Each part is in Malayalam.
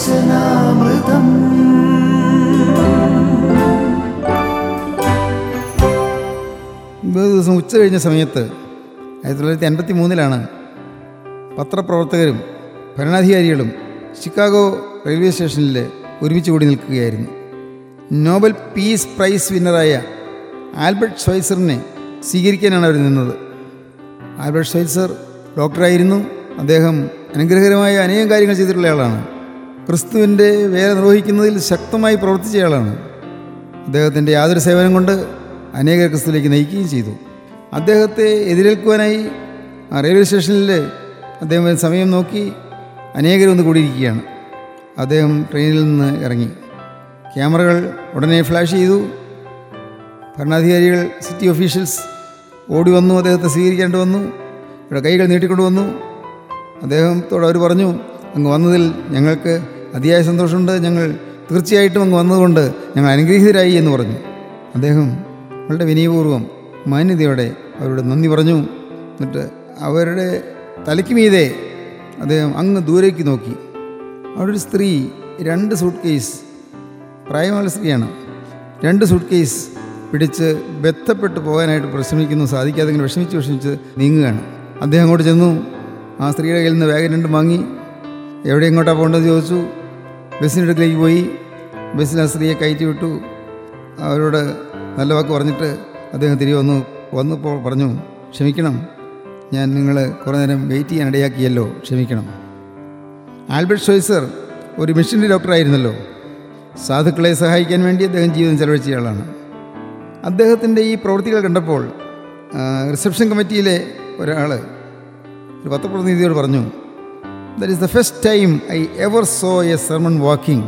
വചനാമൃതം ഒരു ദിവസം ഉച്ച കഴിഞ്ഞ സമയത്ത് ആയിരത്തി തൊള്ളായിരത്തി അൻപത്തി മൂന്നിലാണ് പത്രപ്രവർത്തകരും ഭരണാധികാരികളും ഷിക്കാഗോ റെയിൽവേ സ്റ്റേഷനിൽ ഒരുമിച്ച് കൂടി നിൽക്കുകയായിരുന്നു നോബൽ പീസ് പ്രൈസ് വിന്നറായ ആൽബർട്ട് സ്വൈസറിനെ സ്വീകരിക്കാനാണ് അവർ നിന്നത് ആൽബർട്ട് സ്വൈസർ ഡോക്ടറായിരുന്നു അദ്ദേഹം അനുഗ്രഹകരമായ അനേകം കാര്യങ്ങൾ ചെയ്തിട്ടുള്ള ആളാണ് ക്രിസ്തുവിൻ്റെ വേല നിർവഹിക്കുന്നതിൽ ശക്തമായി പ്രവർത്തിച്ചയാളാണ് അദ്ദേഹത്തിൻ്റെ യാതൊരു സേവനം കൊണ്ട് അനേക ക്രിസ്തുവിലേക്ക് നയിക്കുകയും ചെയ്തു അദ്ദേഹത്തെ എതിരേൽക്കുവാനായി ആ റെയിൽവേ സ്റ്റേഷനിൽ അദ്ദേഹം സമയം നോക്കി അനേകരും ഒന്ന് കൂടിയിരിക്കുകയാണ് അദ്ദേഹം ട്രെയിനിൽ നിന്ന് ഇറങ്ങി ക്യാമറകൾ ഉടനെ ഫ്ലാഷ് ചെയ്തു ഭരണാധികാരികൾ സിറ്റി ഒഫീഷ്യൽസ് ഓടി വന്നു അദ്ദേഹത്തെ സ്വീകരിക്കേണ്ടി വന്നു ഇവിടെ കൈകൾ നീട്ടിക്കൊണ്ട് വന്നു അദ്ദേഹത്തോട് അവർ പറഞ്ഞു അങ്ങ് വന്നതിൽ ഞങ്ങൾക്ക് അതിയായ സന്തോഷമുണ്ട് ഞങ്ങൾ തീർച്ചയായിട്ടും അങ്ങ് വന്നതുകൊണ്ട് ഞങ്ങൾ അനുഗ്രഹീതരായി എന്ന് പറഞ്ഞു അദ്ദേഹം വളരെ വിനയപൂർവ്വം മാന്യതയോടെ അവരോട് നന്ദി പറഞ്ഞു എന്നിട്ട് അവരുടെ തലയ്ക്ക് മീതെ അദ്ദേഹം അങ്ങ് ദൂരേക്ക് നോക്കി അവിടെ ഒരു സ്ത്രീ രണ്ട് സൂട്ട് കേസ് പ്രായമുള്ള സ്ത്രീയാണ് രണ്ട് സൂട്ട് കേസ് പിടിച്ച് ബന്ധപ്പെട്ട് പോകാനായിട്ട് പരിശ്രമിക്കുന്നു സാധിക്കാതെ ഇങ്ങനെ വിഷമിച്ച് വിഷമിച്ച് നീങ്ങുകയാണ് അദ്ദേഹം അങ്ങോട്ട് ചെന്നു ആ സ്ത്രീയുടെ കയ്യിൽ നിന്ന് വേഗം രണ്ടും വാങ്ങി എവിടെ എങ്ങോട്ടാണ് പോകേണ്ടത് ചോദിച്ചു ബസ്സിൻ്റെ അടുക്കിലേക്ക് പോയി ബസ്സിൽ ആ സ്ത്രീയെ കയറ്റി വിട്ടു അവരോട് നല്ല വാക്ക് പറഞ്ഞിട്ട് അദ്ദേഹം തിരികെ വന്നു വന്നപ്പോൾ പറഞ്ഞു ക്ഷമിക്കണം ഞാൻ നിങ്ങൾ കുറേ നേരം വെയിറ്റ് ചെയ്യാൻ ഇടയാക്കിയല്ലോ ക്ഷമിക്കണം ആൽബർട്ട് ഷോയ്സർ ഒരു മിഷനറി ഡോക്ടറായിരുന്നല്ലോ സാധുക്കളെ സഹായിക്കാൻ വേണ്ടി അദ്ദേഹം ജീവിതം ചെലവഴിച്ച ആളാണ് അദ്ദേഹത്തിൻ്റെ ഈ പ്രവൃത്തികൾ കണ്ടപ്പോൾ ആ, റിസപ്ഷൻ കമ്മിറ്റിയിലെ ഒരാൾ ഒരു പത്രപ്രതിനിധിയോട് പറഞ്ഞു that is the first time I ever saw a sermon walking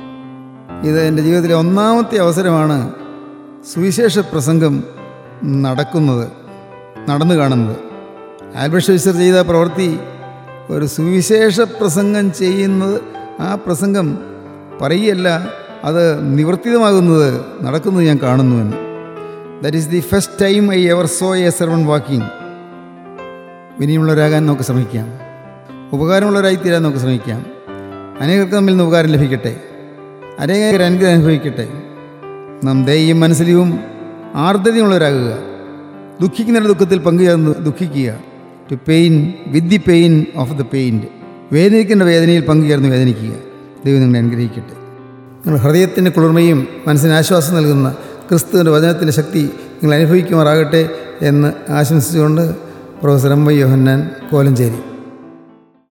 ഇത് എൻ്റെ ജീവിതത്തിലെ ഒന്നാമത്തെ അവസരമാണ് സുവിശേഷ പ്രസംഗം നടക്കുന്നത് നടന്നു കാണുന്നത് ആൽബർട്ട് ഷോയ്സർ ചെയ്ത പ്രവൃത്തി ഒരു സുവിശേഷ പ്രസംഗം ചെയ്യുന്നത് ആ പ്രസംഗം പറയുകയല്ല അത് നിവർത്തിതമാകുന്നത് നടക്കുന്നത് ഞാൻ കാണുന്നുവെന്ന് that is the first time I ever saw a sermon walking വിനിയുള്ളവരാകാൻ നമുക്ക് ശ്രമിക്കാം ഉപകാരമുള്ളവരായി തീരാൻ നമുക്ക് ശ്രമിക്കാം അനേകർക്ക് തമ്മിൽ നിന്ന് ഉപകാരം ലഭിക്കട്ടെ അനേകർ അനുഗ്രഹം അനുഭവിക്കട്ടെ നാം ദയയും മനസ്സിലും ആർദ്രതയുള്ളവരാകുക ദുഃഖിക്കുന്നവരുടെ ദുഃഖത്തിൽ പങ്കുചേർന്ന് ദുഃഖിക്കുക to pain with the pain of the pained വേദനിക്കേണ്ട വേദനയിൽ പങ്കുചേർന്ന് വേദനിക്കുക ദൈവം നിങ്ങളെ അനുഗ്രഹിക്കട്ടെ നിങ്ങൾ ഹൃദയത്തിൻ്റെ കുളിർമയും മനസ്സിന് ആശ്വാസം നൽകുന്ന ക്രിസ്തുവിൻ്റെ വചനത്തിൻ്റെ ശക്തി നിങ്ങൾ അനുഭവിക്കുമാറാകട്ടെ എന്ന് ആശംസിച്ചുകൊണ്ട് professor M Y Yohannan Kolenchery